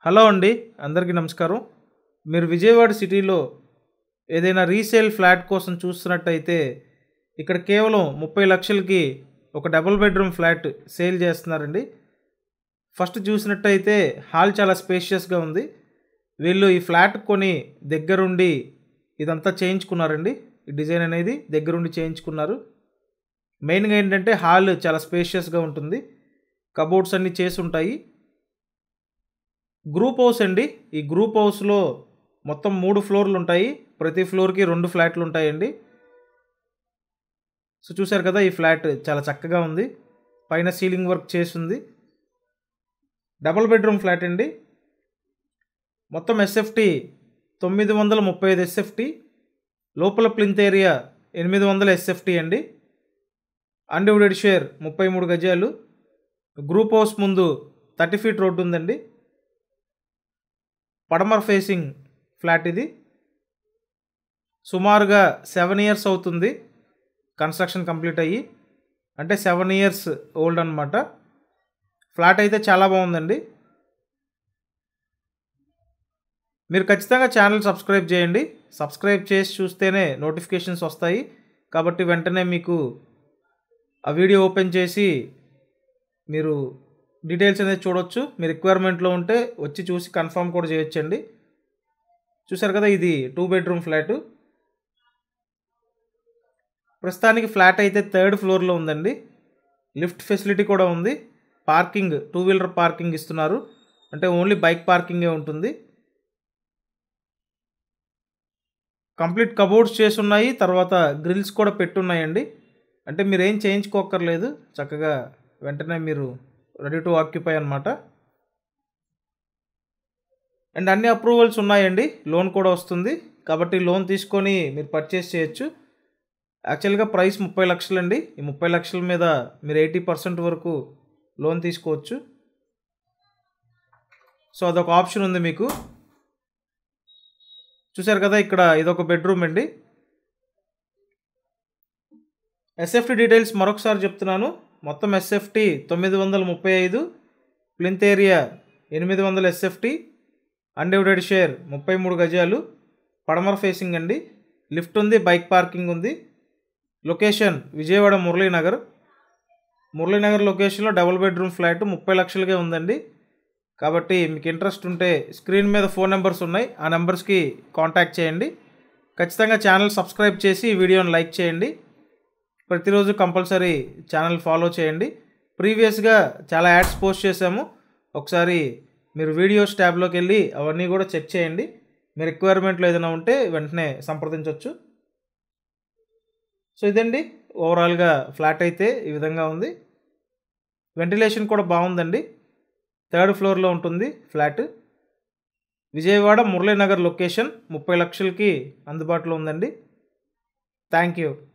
hello అండి అందరికీ నమస్కారం మీరు విజయవాడ సిటీలో ఏదైనా రీసేల్ ఫ్లాట్ కోసం చూస్తున్నట్టయితే ఇక్కడ కేవలం ముప్పై లక్షలకి ఒక డబుల్ బెడ్రూమ్ ఫ్లాట్ సేల్ చేస్తున్నారండి ఫస్ట్ చూసినట్టయితే హాల్ చాలా స్పేషియస్గా ఉంది వీళ్ళు ఈ ఫ్లాట్ కొని దగ్గరుండి ఇదంతా చేయించుకున్నారండి ఈ డిజైన్ అనేది దగ్గరుండి చేయించుకున్నారు మెయిన్గా ఏంటంటే హాల్ చాలా స్పేషియస్గా ఉంటుంది కబోర్డ్స్ అన్నీ చేసి ఉంటాయి గ్రూప్ హౌస్ అండి ఈ గ్రూప్ హౌస్లో మొత్తం మూడు ఫ్లోర్లు ఉంటాయి ప్రతి ఫ్లోర్కి రెండు ఫ్లాట్లు ఉంటాయండి సో చూశారు కదా ఈ ఫ్లాట్ చాలా చక్కగా ఉంది పైన సీలింగ్ వర్క్ చేసి ఉంది డబుల్ బెడ్రూమ్ ఫ్లాట్ అండి మొత్తం ఎస్ఎఫ్టీ తొమ్మిది వందల ముప్పై ఐదు ఎస్ఎఫ్టీ లోపల ప్లింత్ ఏరియా ఎనిమిది వందల ఎస్ఎఫ్టీ అండి అన్డివిడెడ్ షేర్ ముప్పై మూడు గజాలు గ్రూప్ హౌస్ ముందు థర్టీ ఫీట్ రోడ్డు ఉందండి పడమర్ ఫేసింగ్ ఫ్లాట్ ఇది సుమారుగా సెవెన్ ఇయర్స్ అవుతుంది కన్స్ట్రక్షన్ కంప్లీట్ అయ్యి అంటే సెవెన్ ఇయర్స్ ఓల్డ్ అనమాట ఫ్లాట్ అయితే చాలా బాగుందండి మీరు ఖచ్చితంగా ఛానల్ సబ్స్క్రైబ్ చేయండి సబ్స్క్రైబ్ చేసి చూస్తేనే నోటిఫికేషన్స్ వస్తాయి కాబట్టి వెంటనే మీకు ఆ వీడియో ఓపెన్ చేసి మీరు డీటెయిల్స్ అనేది చూడొచ్చు మీ రిక్వైర్మెంట్లో ఉంటే వచ్చి చూసి కన్ఫర్మ్ కూడా చేయొచ్చండి చూసారు కదా ఇది టూ బెడ్రూమ్ ఫ్లాటు ప్రస్తుతానికి ఫ్లాట్ అయితే థర్డ్ ఫ్లోర్లో ఉందండి లిఫ్ట్ ఫెసిలిటీ కూడా ఉంది పార్కింగ్ టూ వీలర్ పార్కింగ్ ఇస్తున్నారు అంటే ఓన్లీ బైక్ పార్కింగే ఉంటుంది కంప్లీట్ కబోర్డ్స్ చేసి ఉన్నాయి తర్వాత గ్రిల్స్ కూడా పెట్టున్నాయండి అంటే మీరు ఏం చేయించుకోక్కర్లేదు చక్కగా వెంటనే మీరు రెడీ టు ఆక్యుపై అనమాట అండ్ అన్ని అప్రూవల్స్ ఉన్నాయండి లోన్ కూడా వస్తుంది కాబట్టి లోన్ తీసుకొని మీరు పర్చేస్ చేయొచ్చు యాక్చువల్గా ప్రైస్ ముప్పై లక్షలండి ఈ ముప్పై లక్షల మీద మీరు ఎయిటీ పర్సెంట్ వరకు లోన్ తీసుకోవచ్చు సో అదొక ఆప్షన్ ఉంది మీకు చూసారు కదా ఇక్కడ ఇదొక బెడ్రూమ్ అండి ఎస్ఎఫ్టీ డీటెయిల్స్ మరొకసారి చెప్తున్నాను మొత్తం ఎస్ఎఫ్టీ తొమ్మిది వందల ముప్పై ఐదు ప్లింత్ ఏరియా ఎనిమిది వందల ఎస్ఎఫ్టీ అన్డివిడెడ్ షేర్ ముప్పై మూడు గజాలు పడమర ఫేసింగ్ అండి లిఫ్ట్ ఉంది బైక్ పార్కింగ్ ఉంది లొకేషన్ విజయవాడ మురళీనగర్ మురళీనగర్ లొకేషన్లో డబుల్ బెడ్రూమ్ ఫ్లాట్ ముప్పై లక్షలకే ఉందండి కాబట్టి మీకు ఇంట్రెస్ట్ ఉంటే స్క్రీన్ మీద ఫోన్ నెంబర్స్ ఉన్నాయి ఆ నెంబర్స్కి కాంటాక్ట్ చేయండి ఖచ్చితంగా ఛానల్ సబ్స్క్రైబ్ చేసి ఈ వీడియోని లైక్ చేయండి ప్రతిరోజు కంపల్సరీ ఛానల్ ఫాలో చేయండి ప్రీవియస్గా చాలా యాడ్స్ పోస్ట్ చేశాము ఒకసారి మీరు వీడియోస్ ట్యాబ్లోకి వెళ్ళి అవన్నీ కూడా చెక్ చేయండి మీ రిక్వైర్మెంట్లో ఏదైనా ఉంటే వెంటనే సంప్రదించవచ్చు సో ఇదండి ఓవరాల్గా ఫ్లాట్ అయితే ఈ విధంగా ఉంది వెంటిలేషన్ కూడా బాగుందండి థర్డ్ ఫ్లోర్లో ఉంటుంది ఫ్లాట్ విజయవాడ మురళీనగర్ లొకేషన్ ముప్పై లక్షలకి అందుబాటులో ఉందండి థ్యాంక్ యూ